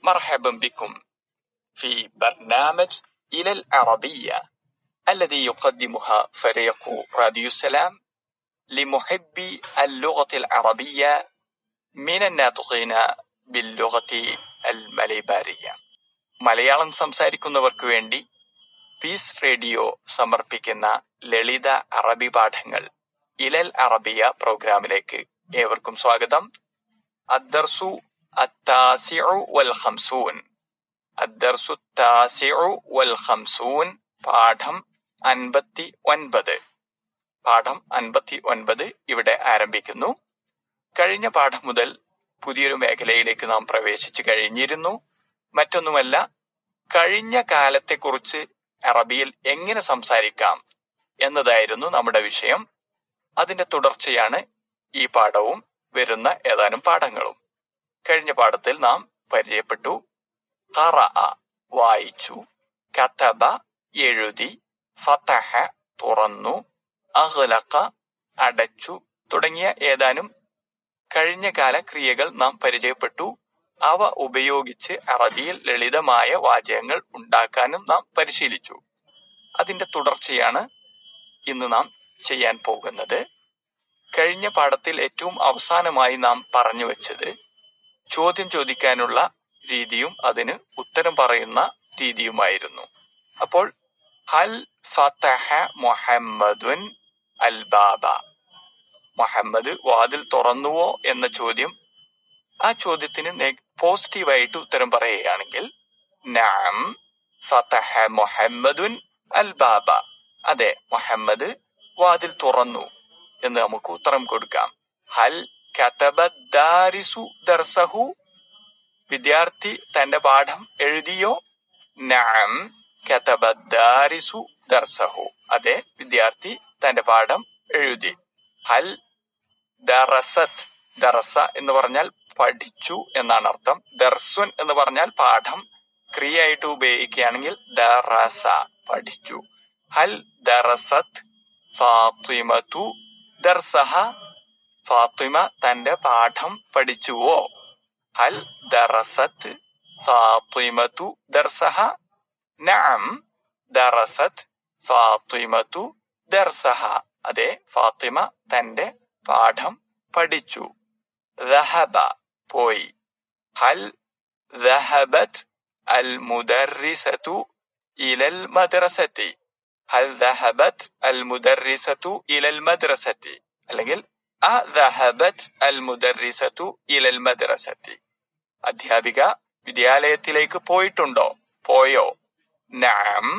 مرحبا بكم في برنامج إلى العربية الذي يقدمها فريق راديو السلام لمحبي اللغة العربية من الناطقين باللغة المليبارية മലയാളം സംസാരിക്കുന്നവർക്ക് വേണ്ടി piece radio സമർപ്പിക്കുന്ന ലളിത അറബി പാഠങ്ങൾ ഇലൽ അറബിയ പ്രോഗ്രാമിലേക്ക് ഏവർക്കും സ്വാഗതം അദ്ദർസു അത്താസിഉ വൽ ഖംസൂൻ അദ്ദർസു താസിഉ വൽ ഖംസൂൻ പാഠം അൻപത്തി ഒൻപത് പാഠം അൻപത്തി ഒൻപത് ഇവിടെ ആരംഭിക്കുന്നു കഴിഞ്ഞ പാഠം മുതൽ പുതിയൊരു മേഖലയിലേക്ക് നാം പ്രവേശിച്ചു കഴിഞ്ഞിരുന്നു മറ്റൊന്നുമല്ല കഴിഞ്ഞ കാലത്തെക്കുറിച്ച് അറബിയിൽ എങ്ങനെ സംസാരിക്കാം എന്നതായിരുന്നു നമ്മുടെ വിഷയം അതിന്റെ തുടർച്ചയാണ് ഈ പാഠവും വരുന്ന ഏതാനും പാഠങ്ങളും കഴിഞ്ഞ പാഠത്തിൽ നാം പരിചയപ്പെട്ടു ഖറ വായിച്ചു കതബ എഴുതി ഫതഹ തുറന്നു അഹ്ലഖ അടച്ചു തുടങ്ങിയ ഏതാനും കഴിഞ്ഞ കാല ക്രിയകൾ നാം പരിചയപ്പെട്ടു അവ ഉപയോഗിച്ച് അറബിയിൽ ലളിതമായ വാചകങ്ങൾ ഉണ്ടാക്കാനും നാം പരിശീലിച്ചു അതിന്റെ തുടർച്ചയാണ് ഇന്ന് നാം ചെയ്യാൻ പോകുന്നത് കഴിഞ്ഞ പാഠത്തിൽ ഏറ്റവും അവസാനമായി നാം പറഞ്ഞു വെച്ചത് ചോദ്യം ചോദിക്കാനുള്ള രീതിയും അതിന് ഉത്തരം പറയുന്ന രീതിയുമായിരുന്നു അപ്പോൾ ഹൽ ഫതഹ മുഹമ്മദുൻ അൽ ബാബ മുഹമ്മദ് വാതിൽ തുറന്നുവോ എന്ന ചോദ്യം ആ ചോദ്യത്തിന് പോസിറ്റീവായിട്ട് ഉത്തരം പറയുകയാണെങ്കിൽ നാം ഫതഹ മുഹമ്മദുൻ അൽ ബാബ അതെ മുഹമ്മദ് വാതിൽ തുറന്നു എന്ന് നമുക്ക് ഉത്തരം കൊടുക്കാം ഹൽ കതബദ്ദാരിസു ദർസഹു വിദ്യാർത്ഥി തന്റെ പാഠം എഴുതിയോ നാം കതബദ്ദാരിസു ദർസഹു അതെ വിദ്യാർത്ഥി തന്റെ പാഠം എഴുതി ഹൽ ദറസത്ത് ദറസ എന്ന് പറഞ്ഞാൽ പഠിച്ചു എന്നാണ് അർത്ഥം ദർസുൻ എന്ന് പറഞ്ഞാൽ പാഠം ക്രിയയായിട്ട് ഉപയോഗിക്കുകയാണെങ്കിൽ ദറസ പഠിച്ചു ഹൽ ദറസത്ത് ഫാത്തിമതു ദർസഹ ഫാത്തിമ തന്റെ പാഠം പഠിച്ചുവോ ഹൽ ദറസത്ത് ഫാത്തിമതു ദർസഹ നഅം ദറസത്ത് ഫാത്തിമതു ദർസഹ അതെ ഫാത്തിമ തന്റെ പാഠം പഠിച്ചു ذهب പോയി ഹൽ ذهبت المدرسة إلى المدرسة هل ذهبت المدرسة إلى المدرسة അല്ലെങ്കിൽ അ ذهبت المدرسة إلى المدرسة അധ്യാപിക വിദ്യാലയത്തിലേക്ക് പോയിട്ടുണ്ടോ പോയോ നഅം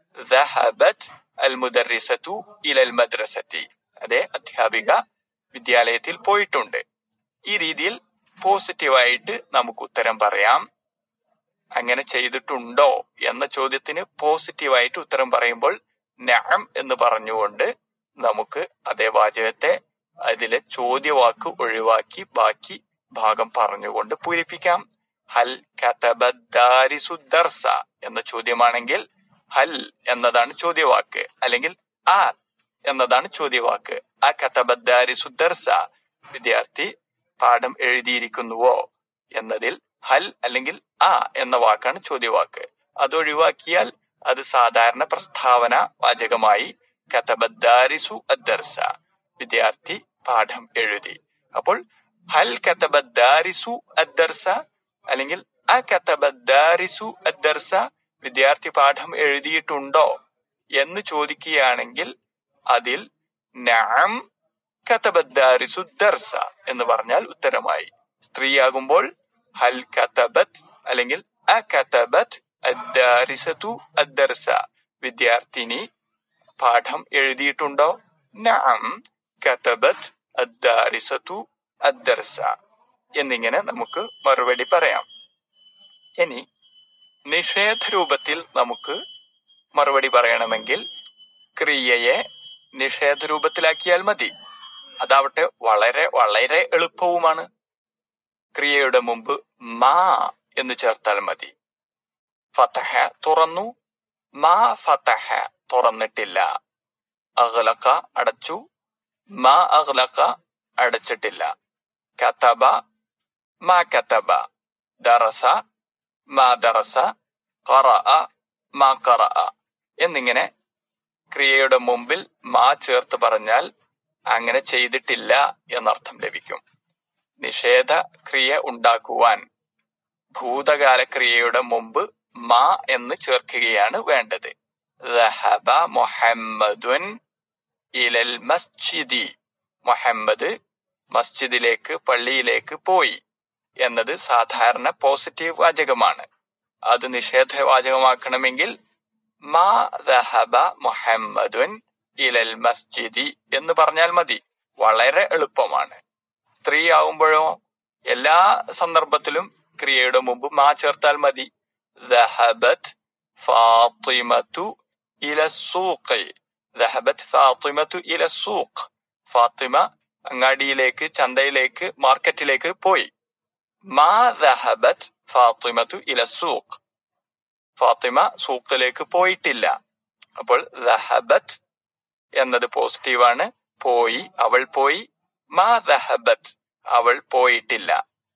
ذهبت المدرسة إلى المدرسة അതെ അധ്യാപിക വിദ്യാലയത്തിൽ പോയിട്ടുണ്ട് ഈ രീതിയിൽ പോസിറ്റീവായിട്ട് നമുക്ക് ഉത്തരം പറയാം അങ്ങനെ ചെയ്തിട്ടുണ്ടോ എന്ന ചോദ്യത്തിന് പോസിറ്റീവായിട്ട് ഉത്തരം പറയുമ്പോൾ നഅം എന്ന് പറഞ്ഞുകൊണ്ട് നമുക്ക് അതേ വാചകത്തെ അതിലെ ചോദ്യവാക്ക് ഒഴിവാക്കി ബാക്കി ഭാഗം പറഞ്ഞുകൊണ്ട് പൂരിപ്പിക്കാം ഹൽ കതബദ്ദാരിസു ദർസ എന്ന ചോദ്യമാണെങ്കിൽ ഹൽ എന്നതാണ് ചോദ്യവാക്ക് അല്ലെങ്കിൽ ആ എന്നതാണ് ചോദ്യവാക്ക് ആ കതബദ്ദാരിസു ദർസ വിദ്യാർത്ഥി പാഠം എഴുതിയിരിക്കുന്നുവോ എന്നതിൽ ഹൽ അല്ലെങ്കിൽ ആ എന്ന വാക്കാണ് ചോദ്യവാക്ക് അത് ഒഴിവാക്കിയാൽ അത് സാധാരണ പ്രസ്താവന വാചകമായി കതബദ്ദാരിസു അദ്ദർസ വിദ്യാർത്ഥി പാഠം എഴുതി അപ്പോൾ ഹൽ കതബദ്ദാരിസു അദ്ദർസ അല്ലെങ്കിൽ അ കതബദ്ദാരിസു അദ്ദർസ വിദ്യാർത്ഥി പാഠം എഴുതിയിട്ടുണ്ടോ എന്ന് ചോദിക്കുകയാണെങ്കിൽ അതിൽ നഅം കതബദ്ദാരിസു ദർസ എന്ന് പറഞ്ഞാൽ ഉത്തരമായി സ്ത്രീയാകുമ്പോൾ ഹൽ കതബത്ത് അല്ലെങ്കിൽ അ കതബത്ത് അദ്ദാരിസതു അദ്ദർസ വിദ്യാർത്ഥിനി പാഠം എഴുതിയിട്ടുണ്ടോ നഅം കതബത്ത് അദ്ദാരിസതു അദ്ദർസ എന്നിങ്ങനെ നമുക്ക് മറുപടി പറയാം ഇനി നിഷേധ രൂപത്തിൽ നമുക്ക് മറുപടി പറയണമെങ്കിൽ ക്രിയയെ നിഷേധ രൂപത്തിലാക്കിയാൽ മതി അതാവട്ടെ വളരെ വളരെ എളുപ്പവുമാണ് ക്രിയയുടെ മുമ്പ് മാ എന്ന് ചേർത്താൽ മതി ഫതഹ തുറന്നു മാ ഫതഹ തുറന്നിട്ടില്ല അഗ്ലഖ അടച്ചു മാ അഗ്ലഖ അടച്ചിട്ടില്ല കതബ മാ കതബ ദറസ മാ ദറസ ഖറഅ മാ ഖറഅ എന്നിങ്ങനെ ക്രിയയുടെ മുമ്പിൽ മാ ചേർത്ത് പറഞ്ഞാൽ അങ്ങനെ ചെയ്തിട്ടില്ല എന്നർത്ഥം ലഭിക്കും നിഷേധ ക്രിയ ഉണ്ടാക്കുവാൻ ഭൂതകാല ക്രിയയുടെ മുമ്പ് മാ എന്ന് ചേർക്കുകയാണ് വേണ്ടത് ذهب മുഹമ്മദുൻ ഇലൽ മസ്ജിദി മുഹമ്മദ് മസ്ജിദിലേക്ക് പള്ളിയിലേക്ക് പോയി എന്നത് സാധാരണ പോസിറ്റീവ് വാചകമാണ് അത് നിഷേധവാചകമാക്കണമെങ്കിൽ മാ ദഹബ മുഹമ്മദുൻ ഇലൽ മസ്ജിദി എന്ന് പറഞ്ഞാൽ മതി വളരെ എളുപ്പമാണ് സ്ത്രീ ആവുമ്പോഴോ എല്ലാ സന്ദർഭത്തിലും ക്രിയയുടെ മുമ്പ് മാ ചേർത്താൽ മതി ദഹബത് ഫാത്തിമത്തു ഇല സൂഖ് ദഹബത് ഫാത്തിമത്തു ഇല സൂഖ് ഫാത്തിമ അങ്ങാടിയിലേക്ക് ചന്തയിലേക്ക് മാർക്കറ്റിലേക്ക് പോയി മാ ദഹബത് ഫാത്തിമത്തു ഇല സൂഖ് ഫാത്തിമ സൂഖിലേക്ക് പോയിട്ടില്ല അപ്പോൾ ദഹബത് എന്നത് പോസിറ്റീവാണ് പോയി അവൾ പോയി മാ ദഹബത് അവൾ പോയിട്ടില്ല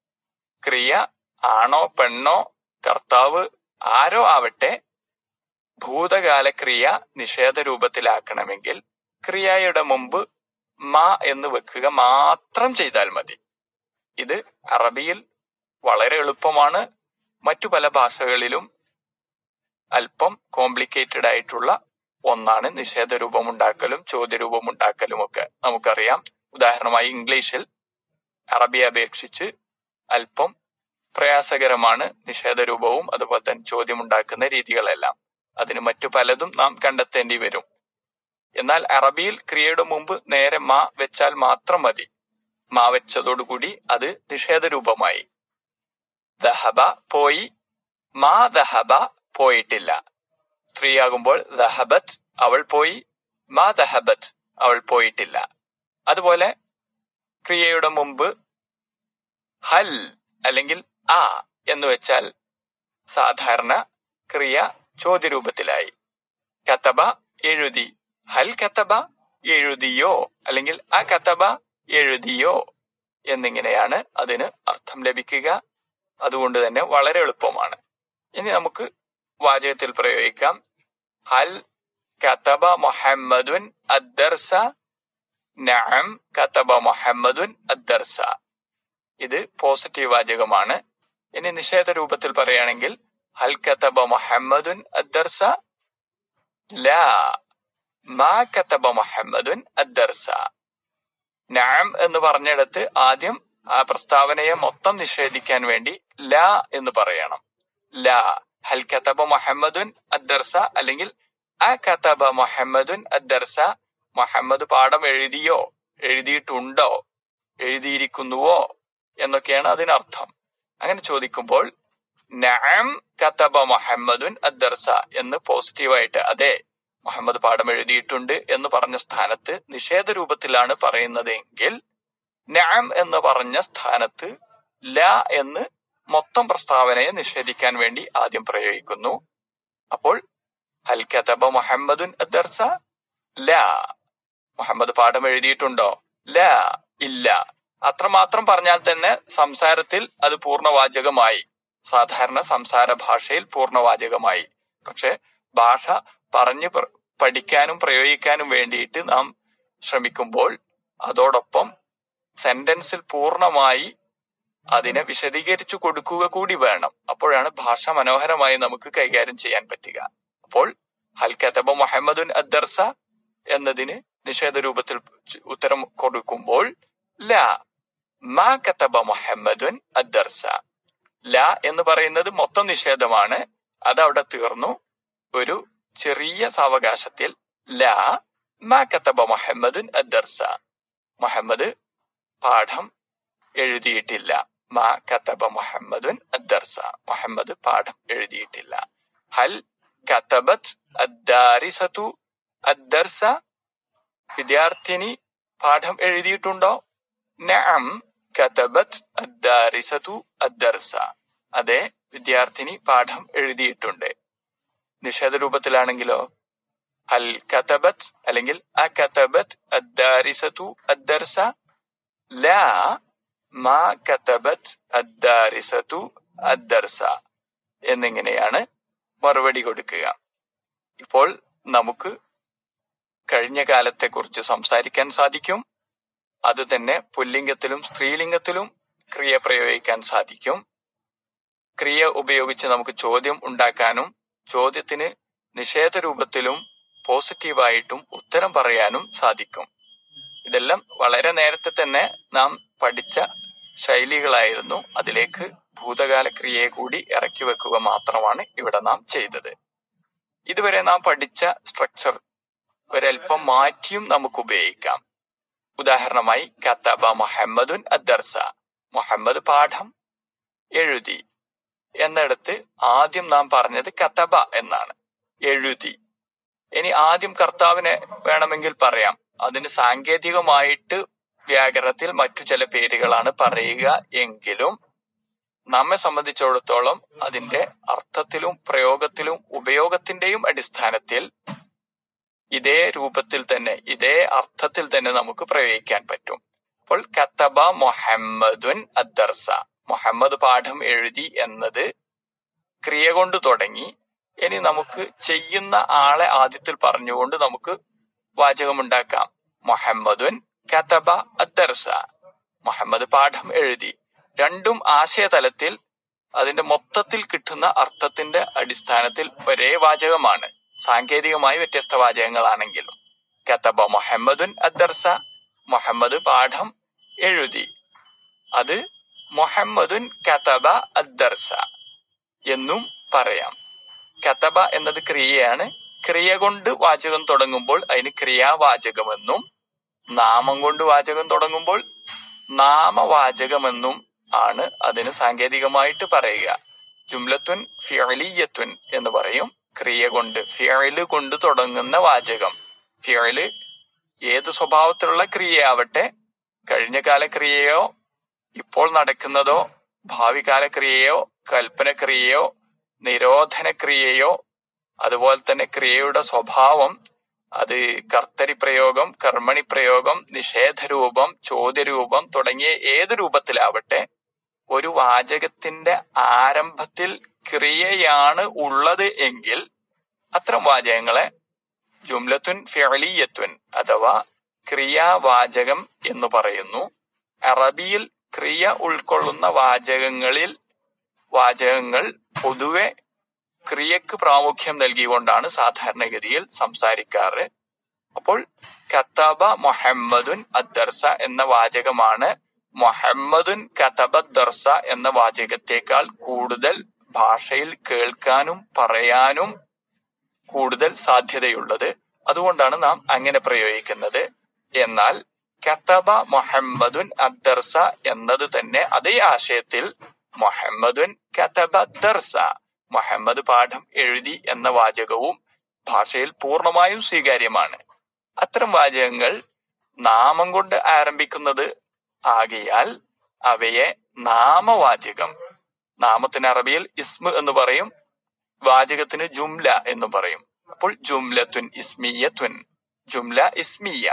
ക്രിയ ആണോ പെണ്ണോ കർത്താവ് ആരോ ആവട്ടെ ഭൂതകാല ക്രിയ നിഷേധ രൂപത്തിലാക്കണമെങ്കിൽ ക്രിയയുടെ മുമ്പ് മാ എന്ന് വെക്കുക മാത്രം ചെയ്താൽ മതി ഇത് അറബിയിൽ വളരെ എളുപ്പമാണ് മറ്റു പല ഭാഷകളിലും അല്പം കോംപ്ലിക്കേറ്റഡ് ആയിട്ടുള്ള ഒന്നാണ് നിഷേധ രൂപമുണ്ടാക്കലും ചോദ്യരൂപമുണ്ടാക്കലും ഒക്കെ നമുക്കറിയാം ഉദാഹരണമായി ഇംഗ്ലീഷിൽ അറബിയെ അപേക്ഷിച്ച് അല്പം പ്രയാസകരമാണ് നിഷേധ രൂപവും അതുപോലെ തന്നെ ചോദ്യമുണ്ടാക്കുന്ന രീതികളെല്ലാം അതിന് മറ്റു പലതും നാം കണ്ടെത്തേണ്ടി വരും എന്നാൽ അറബിയിൽ ക്രിയയുടെ മുമ്പ് നേരെ മാ വെച്ചാൽ മാത്രം മതി മാ വെച്ചതോടുകൂടി അത് നിഷേധ രൂപമായി ദഹബ പോയി മാ ദഹബ പോയിട്ടില്ല സ്ത്രീയാകുമ്പോൾ ദഹബത്ത് അവൾ പോയി മാ ദഹബത്ത് അവൾ പോയിട്ടില്ല അതുപോലെ ക്രിയയുടെ മുമ്പ് ഹൽ അല്ലെങ്കിൽ ആ എന്ന് വെച്ചാൽ സാധാരണ ക്രിയ ചോദ്യരൂപത്തിലായി കത്തബ എഴുതി ഹൽ കത്തബ എഴുതിയോ അല്ലെങ്കിൽ ആ കത്തബ എഴുതിയോ എന്നിങ്ങനെയാണ് അതിന് അർത്ഥം ലഭിക്കുക അതുകൊണ്ട് തന്നെ വളരെ എളുപ്പമാണ് ഇനി നമുക്ക് വാചകത്തിൽ പ്രയോഗിക്കാം ഹൽ കത്തബ മുഹമ്മദുൻ അദ്ദർസ നഅം കത്തബ മുഹമ്മദുൻ അദ്ദർസ ഇത് പോസിറ്റീവ് വാചകമാണ് ഇനി നിഷേധ രൂപത്തിൽ പറയുകയാണെങ്കിൽ ഹൽ കത്തബ മുഹമ്മദുൻ അദ്ദർസ ലാ മാ കത്തബ മുഹമ്മദുൻ അദ്ദർസ നഅം എന്ന് പറഞ്ഞിടത്ത് ആദ്യം ആ പ്രസ്താവനയെ മൊത്തം നിഷേധിക്കാൻ വേണ്ടി ലാ എന്ന് പറയണം ലാ ഹൽ കത്തബ മുഹമ്മദുൻ അദ്ദർസ അല്ലെങ്കിൽ ആ കത്തബ മുഹമ്മദുൻ അദ്ദർസ മുഹമ്മദ് പാഠം എഴുതിയോ എഴുതിയിട്ടുണ്ടോ എഴുതിയിരിക്കുന്നുവോ എന്നൊക്കെയാണ് അതിനർത്ഥം അങ്ങനെ ചോദിക്കുമ്പോൾ നഅം കത്തബ മുഹമ്മദുൻ അദ്ദർസ എന്ന് പോസിറ്റീവായിട്ട് അതെ മുഹമ്മദ് പാഠം എഴുതിയിട്ടുണ്ട് എന്ന് പറഞ്ഞ സ്ഥാനത്ത് നിഷേധ രൂപത്തിലാണ് പറയുന്നതെങ്കിൽ നഅം എന്ന് പറഞ്ഞ സ്ഥാനത്ത് ല എന്ന് മൊത്തം പ്രസ്താവനയെ നിഷേധിക്കാൻ വേണ്ടി ആദ്യം പ്രയോഗിക്കുന്നു അപ്പോൾ ഹൽ കതബ മുഹമ്മദുൻ അദ്ദർസ ല മുഹമ്മദ് പാഠം എഴുതിയിട്ടുണ്ടോ ല ഇല്ല അത്രമാത്രം പറഞ്ഞാൽ തന്നെ സംസാരത്തിൽ അത് പൂർണ്ണവാചകമായി സാധാരണ സംസാര ഭാഷയിൽ പൂർണ്ണവാചകമായി പക്ഷെ ഭാഷ പറഞ്ഞു പ്ര- പഠിക്കാനും പ്രയോഗിക്കാനും വേണ്ടിയിട്ട് നാം ശ്രമിക്കുമ്പോൾ അതോടൊപ്പം സെന്റൻസിൽ പൂർണ്ണമായി അതിനെ വിശദീകരിച്ചു കൊടുക്കുക കൂടി വേണം അപ്പോഴാണ് ഭാഷ മനോഹരമായി നമുക്ക് കൈകാര്യം ചെയ്യാൻ പറ്റുക അപ്പോൾ ഹൽ കതബ മുഹമ്മദുൻ അദ്ദർസ എന്നതിന് നിഷേധ രൂപത്തിൽ ചു- ഉത്തരം കൊടുക്കുമ്പോൾ ല മാ കതബ മുഹമ്മദുൻ അദ്ദർസ ല എന്ന് പറയുന്നത് മൊത്തം നിഷേധമാണ് അത് അവിടെ തീർന്നു ഒരു ചെറിയ സാവകാശത്തിൽ ല മാ കതബ മുഹമ്മദുൻ അദ്ദർസ മുഹമ്മദ് പാഠം എഴുതിയിട്ടില്ല മാ കതബ മുഹമ്മദുൻ അദ്ദർസ മുഹമ്മദ് പാഠം എഴുതിയിട്ടില്ല ഹൽ കതബത് അദ്ദാരിസതു അദ്ദർസ വിദ്യാർത്ഥിനി പാഠം എഴുതിയിട്ടുണ്ടോ നഅം കതബത് അദ്ദാരിസതു അദ്ദർസ അതെ വിദ്യാർത്ഥിനി പാഠം എഴുതിയിട്ടുണ്ട് നിഷേധ രൂപത്തിലാണെങ്കിലോ ഹൽ കതബത് അല്ലെങ്കിൽ അ കതബത് അദ്ദാരിസതു അദ്ദർസ لا ما كتبت الدارسة الدرس എന്നിങ്ങനെയാണ് മറുപടി കൊടുക്കുക ഇപ്പോൾ നമുക്ക് കഴിഞ്ഞ കാലത്തെക്കുറിച്ച് സംസാരിക്കാൻ സാധിക്കും അത് തന്നെ പുല്ലിംഗത്തിലും സ്ത്രീലിംഗത്തിലും ക്രിയ പ്രയോഗിക്കാൻ സാധിക്കും ക്രിയ ഉപയോഗിച്ച് നമുക്ക് ചോദ്യം ഉണ്ടാക്കാനും ചോദ്യത്തിന് നിഷേധ രൂപത്തിലും പോസിറ്റീവായിട്ടും ഉത്തരം പറയാനും സാധിക്കും ഇതെല്ലാം വളരെ നേരത്തെ തന്നെ നാം പഠിച്ച ശൈലികളായിരുന്നു അതിലേക്ക് ഭൂതകാല ക്രിയയെ കൂടി ഇറക്കി വെക്കുക മാത്രമാണ് ഇവിടെ നാം ചെയ്തത് ഇതുവരെ നാം പഠിച്ച സ്ട്രക്ചർ ഒരൽപ്പം മാറ്റിയും നമുക്ക് ഉപയോഗിക്കാം ഉദാഹരണമായി കത്തബ മുഹമ്മദുൻ അദ്ദർസ മുഹമ്മദ് പാഠം എഴുതി എന്നിടത്ത് ആദ്യം നാം പറഞ്ഞത് കത്തബ എന്നാണ് എഴുതി ഇനി ആദ്യം കർത്താവിനെ വേണമെങ്കിൽ പറയാം അതിന് സാങ്കേതികമായിട്ട് വ്യാകരണത്തിൽ മറ്റു ചില പേരുകളാണ് പറയുക എങ്കിലും നമ്മെ സംബന്ധിച്ചിടത്തോളം അതിന്റെ അർത്ഥത്തിലും പ്രയോഗത്തിലും ഉപയോഗത്തിന്റെയും അടിസ്ഥാനത്തിൽ ഇതേ രൂപത്തിൽ തന്നെ ഇതേ അർത്ഥത്തിൽ തന്നെ നമുക്ക് പ്രയോഗിക്കാൻ പറ്റും അപ്പോൾ കത്തബ മുഹമ്മദുൻ അദ്ദർസ മുഹമ്മദ് പാഠം എഴുതി എന്നത് ക്രിയ കൊണ്ട് തുടങ്ങി ഇനി നമുക്ക് ചെയ്യുന്ന ആളെ ആദ്യത്തിൽ പറഞ്ഞുകൊണ്ട് നമുക്ക് വാചകമുണ്ടാക്കാം മുഹമ്മദുൻ കതബ അദ്ദർസ മുഹമ്മദ് പാഠം എഴുതി രണ്ടും ആശയതലത്തിൽ അതിന്റെ മൊത്തത്തിൽ കിട്ടുന്ന അർത്ഥത്തിന്റെ അടിസ്ഥാനത്തിൽ ഒരേ വാചകമാണ് സാങ്കേതികമായി വ്യത്യസ്ത വാചകങ്ങളാണെങ്കിലും കതബ മുഹമ്മദുൻ അദ്ദർസ മുഹമ്മദ് പാഠം എഴുതി അത് മുഹമ്മദുൻ കതബ അദ്ദർസ എന്നും പറയാം കതബ എന്നത് ക്രിയയാണ് ക്രിയ കൊണ്ട് വാചകം തുടങ്ങുമ്പോൾ അതിന് ക്രിയാവാചകമെന്നും നാമം കൊണ്ട് വാചകം തുടങ്ങുമ്പോൾ നാമവാചകമെന്നും ആണ് അതിന് സാങ്കേതികമായിട്ട് പറയുക ജുംലത്തുൻ ഫിയലിയത്തുൻ എന്ന് പറയും ക്രിയ കൊണ്ട് ഫിയല് കൊണ്ട് തുടങ്ങുന്ന വാചകം ഫിയല് ഏത് സ്വഭാവത്തിലുള്ള ക്രിയയാവട്ടെ കഴിഞ്ഞ കാല ക്രിയയോ ഇപ്പോൾ നടക്കുന്നതോ ഭാവി കാല ക്രിയയോ കൽപ്പന ക്രിയയോ നിരോധന ക്രിയയോ അതുപോലെ തന്നെ ക്രിയയുടെ സ്വഭാവം അത് കർത്തരി പ്രയോഗം കർമ്മണി പ്രയോഗം നിഷേധരൂപം ചോദ്യരൂപം തുടങ്ങിയ ഏത് രൂപത്തിലാവട്ടെ ഒരു വാചകത്തിന്റെ ആരംഭത്തിൽ ക്രിയയാണ് ഉള്ളത് എങ്കിൽ അത്തരം വാചകങ്ങളെ ജുംലത്തുൻ ഫിഅലിയത്തുൻ അഥവാ ക്രിയാവാചകം എന്ന് പറയുന്നു അറബിയിൽ ക്രിയ ഉൾക്കൊള്ളുന്ന വാചകങ്ങളിൽ വാചകങ്ങൾ പൊതുവെ ക്രിയക്ക് പ്രാമുഖ്യം നൽകിക്കൊണ്ടാണ് സാധാരണഗതിയിൽ സംസാരിക്കാറ് അപ്പോൾ കത്തബ മുഹമ്മദുൻ അദ്ദർസ എന്ന വാചകമാണ് മുഹമ്മദുൻ കതബ ദർസ എന്ന വാചകത്തേക്കാൾ കൂടുതൽ ഭാഷയിൽ കേൾക്കാനും പറയാനും കൂടുതൽ സാധ്യതയുള്ളത് അതുകൊണ്ടാണ് നാം അങ്ങനെ പ്രയോഗിക്കുന്നത് എന്നാൽ കതബ മുഹമ്മദുൻ അദ്ദർസ എന്നത് തന്നെ അതേ ആശയത്തിൽ മുഹമ്മദുൻ കതബ ദർസ മുഹമ്മദ് പാഠം എഴുതി എന്ന വാചകവും ഭാഷയിൽ പൂർണ്ണമായും സ്വീകാര്യമാണ് അത്തരം വാചകങ്ങൾ നാമം കൊണ്ട് ആരംഭിക്കുന്നത് ആകയാൽ അവയെ നാമവാചകം നാമത്തിന് അറബിയിൽ ഇസ്മ എന്ന് പറയും വാചകത്തിന് ജുംല എന്ന് പറയും അപ്പോൾ ജുംലത്തുൻ ഇസ്മിയത്തുൻ ജുംല ഇസ്മിയ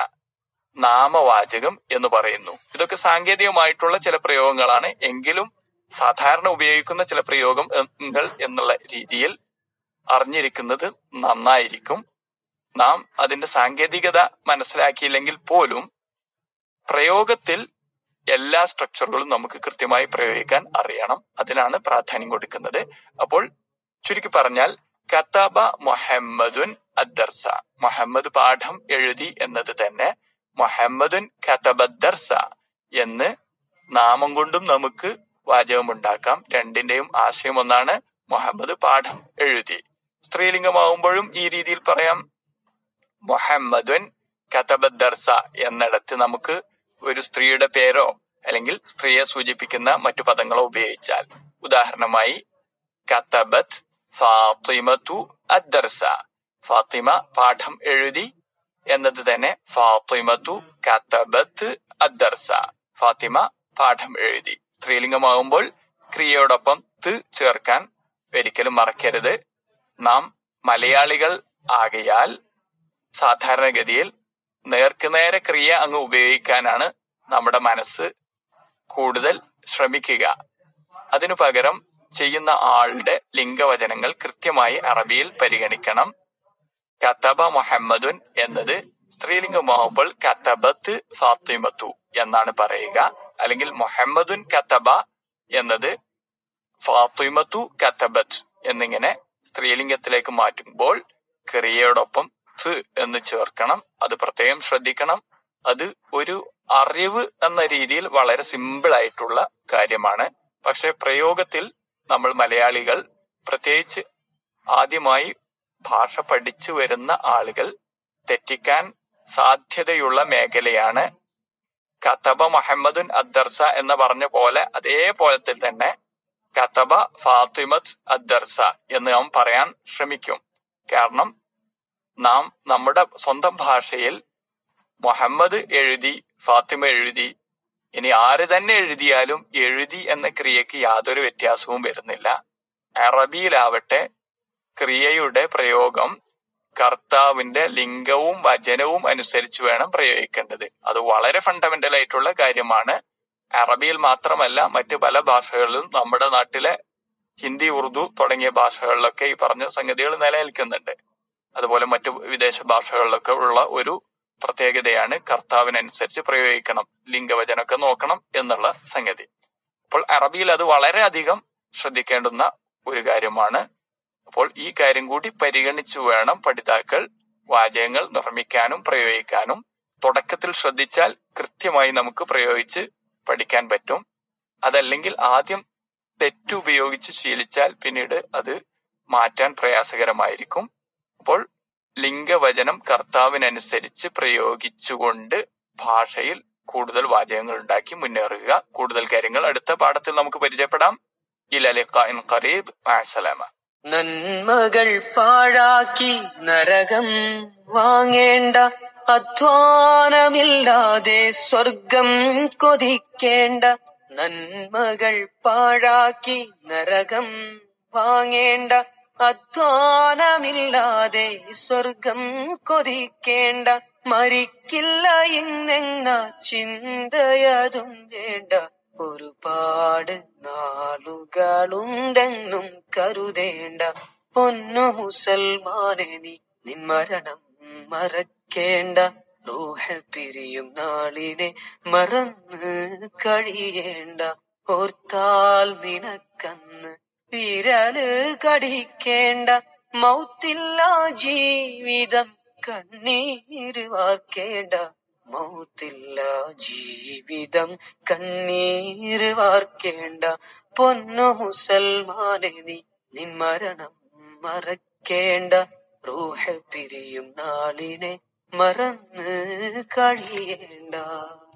നാമവാചകം എന്ന് പറയുന്നു ഇതൊക്കെ സാങ്കേതികമായിട്ടുള്ള ചില പ്രയോഗങ്ങളാണ് എങ്കിലും സാധാരണ ഉപയോഗിക്കുന്ന ചില പ്രയോഗങ്ങൾ എന്നുള്ള രീതിയിൽ അറിഞ്ഞിരിക്കുന്നത് നന്നായിരിക്കും നാം അതിന്റെ സാങ്കേതികത മനസ്സിലാക്കിയില്ലെങ്കിൽ പോലും പ്രയോഗത്തിൽ എല്ലാ സ്ട്രക്ചറുകളും നമുക്ക് കൃത്യമായി പ്രയോഗിക്കാൻ അറിയണം അതിനാണ് പ്രാധാന്യം കൊടുക്കുന്നത് അപ്പോൾ ചുരുക്കി പറഞ്ഞാൽ കതബ മുഹമ്മദുൻ അദ്ദർസ മുഹമ്മദ് പാഠം എഴുതി എന്നത് തന്നെ മുഹമ്മദുൻ കതബദ്ദർസ എന്ന് നാമം കൊണ്ടും നമുക്ക് വാചകമുണ്ടാക്കാം രണ്ടിന്റെയും ആശയം ഒന്നാണ് മുഹമ്മദ് പാഠം എഴുതി സ്ത്രീലിംഗമാവുമ്പോഴും ഈ രീതിയിൽ പറയാം മുഹമ്മദുൻ കതബദ്ദർസ എന്നിടത്ത് നമുക്ക് ഒരു സ്ത്രീയുടെ പേരോ അല്ലെങ്കിൽ സ്ത്രീയെ സൂചിപ്പിക്കുന്ന മറ്റു പദങ്ങളോ ഉപയോഗിച്ചാൽ ഉദാഹരണമായി കതബത്ത് ഫാത്തിമത്തു അദ്ദർസ ഫാത്തിമ പാഠം എഴുതി എന്നത് തന്നെ ഫാത്തിമത്തു കതബത്ത് അദ്ദർസ ഫാത്തിമ പാഠം എഴുതി സ്ത്രീലിംഗമാകുമ്പോൾ ക്രിയയോടൊപ്പം ത് ചേർക്കാൻ ഒരിക്കലും മറക്കരുത് നാം മലയാളികൾ ആകയാൽ സാധാരണഗതിയിൽ നേർക്കുനേരെ ക്രിയ അങ്ങ് ഉപയോഗിക്കാനാണ് നമ്മുടെ മനസ്സ് കൂടുതൽ ശ്രമിക്കുക അതിനു പകരം ചെയ്യുന്ന ആളുടെ ലിംഗവചനങ്ങൾ കൃത്യമായി അറബിയിൽ പരിഗണിക്കണം കത്തബ മുഹമ്മദുൻ എന്നത് സ്ത്രീലിംഗമാവുമ്പോൾ കത്തബത്ത് ഫാത്തിമത്തു എന്നാണ് പറയുക അല്ലെങ്കിൽ മുഹമ്മദുൻ കത്തബ എന്നത് ഫാത്തിമത്തു കത്തബത്ത് എന്നിങ്ങനെ സ്ത്രീലിംഗത്തിലേക്ക് മാറ്റുമ്പോൾ ക്രിയയോടൊപ്പം ത് എന്ന് ചേർക്കണം അത് പ്രത്യേകം ശ്രദ്ധിക്കണം അത് ഒരു അറിവ് എന്ന രീതിയിൽ വളരെ സിമ്പിൾ ആയിട്ടുള്ള കാര്യമാണ് പക്ഷെ പ്രയോഗത്തിൽ നമ്മൾ മലയാളികൾ പ്രത്യേകിച്ച് ആദ്യമായി ഭാഷ പഠിച്ചു വരുന്ന ആളുകൾ തെറ്റിക്കാൻ സാധ്യതയുള്ള മേഖലയാണ് കത്തബ മുഹമ്മദുൻ അദ്ദർസ എന്ന് പറഞ്ഞ പോലെ അതേപോലെ തന്നെ കത്തബ ഫാത്തിമത്ത് അദ്ദർസ എന്ന് നാം പറയാൻ ശ്രമിക്കും കാരണം നാം നമ്മുടെ സ്വന്തം ഭാഷയിൽ മുഹമ്മദ് എഴുതി ഫാത്തിമ എഴുതി ഇനി ആര് തന്നെ എഴുതിയാലും എഴുതി എന്ന ക്രിയക്ക് യാതൊരു വ്യത്യാസവും വരുന്നില്ല അറബിയിലാവട്ടെ ക്രിയയുടെ പ്രയോഗം കർത്താവിന്റെ ലിംഗവും വചനവും അനുസരിച്ച് വേണം പ്രയോഗിക്കേണ്ടത് അത് വളരെ ഫണ്ടമെന്റൽ ആയിട്ടുള്ള കാര്യമാണ് അറബിയിൽ മാത്രമല്ല മറ്റ് പല ഭാഷകളിലും നമ്മുടെ നാട്ടിലെ ഹിന്ദി ഉറുദു തുടങ്ങിയ ഭാഷകളിലൊക്കെ ഈ പറഞ്ഞ സംഗതികൾ നിലനിൽക്കുന്നുണ്ട് അതുപോലെ മറ്റു വിദേശ ഭാഷകളിലൊക്കെ ഉള്ള ഒരു പ്രത്യേകതയാണ് കർത്താവിനനുസരിച്ച് പ്രയോഗിക്കണം ലിംഗവചനമൊക്കെ നോക്കണം എന്നുള്ള സംഗതി അപ്പോൾ അറബിയിൽ അത് വളരെയധികം ശ്രദ്ധിക്കേണ്ടുന്ന ഒരു കാര്യമാണ് അപ്പോൾ ഈ കാര്യം കൂടി പരിഗണിച്ചു വേണം പഠിതാക്കൾ വാചകങ്ങൾ നിർമ്മിക്കാനും പ്രയോഗിക്കാനും തുടക്കത്തിൽ ശ്രദ്ധിച്ചാൽ കൃത്യമായി നമുക്ക് പ്രയോഗിച്ച് പഠിക്കാൻ പറ്റും അതല്ലെങ്കിൽ ആദ്യം തെറ്റുപയോഗിച്ച് ശീലിച്ചാൽ പിന്നീട് അത് മാറ്റാൻ പ്രയാസകരമായിരിക്കും അപ്പോൾ ലിംഗവചനം കർത്താവിനനുസരിച്ച് പ്രയോഗിച്ചുകൊണ്ട് ഭാഷയിൽ കൂടുതൽ വാചകങ്ങൾ ഉണ്ടാക്കി മുന്നേറുക കൂടുതൽ കാര്യങ്ങൾ അടുത്ത പാഠത്തിൽ നമുക്ക് പരിചയപ്പെടാം ഇലലിഖാൻ ഖറീബ് അസലാമ നന്മകൾ പാഴാക്കി നരകം വാങ്ങേണ്ട അധ്വാനമില്ലാതെ സ്വർഗം കൊതിക്കേണ്ട നന്മകൾ പാഴാക്കി നരകം വാങ്ങേണ്ട അധ്വാനമില്ലാതെ സ്വർഗം കൊതിക്കേണ്ട മരിക്കില്ല ഇന്നെന്ന ചിന്തയതും വേണ്ട ഒരുപാട് നാളുകളുണ്ടെന്നും കരുതേണ്ട പൊന്നു മുസൽമാനെ നീ നിൻ മരണം മറക്കേണ്ട റൂഹ പിരിയും നാളിനെ മറന്ന് കഴിയേണ്ട ഓർത്താൽ നിനക്കന്ന് വിരല് കടിക്കേണ്ട മൗത്തില്ല ജീവിതം കണ്ണീര് വാർക്കേണ്ട മൗത്തില്ല ജീവിതം കണ്ണീര് വാർക്കേണ്ട പൊന്നു മുസൽമാനെ നീ നിൻ മരണം മറക്കേണ്ട റൂഹ പിരിയും നാളിനെ മറന്ന് കഴിയേണ്ട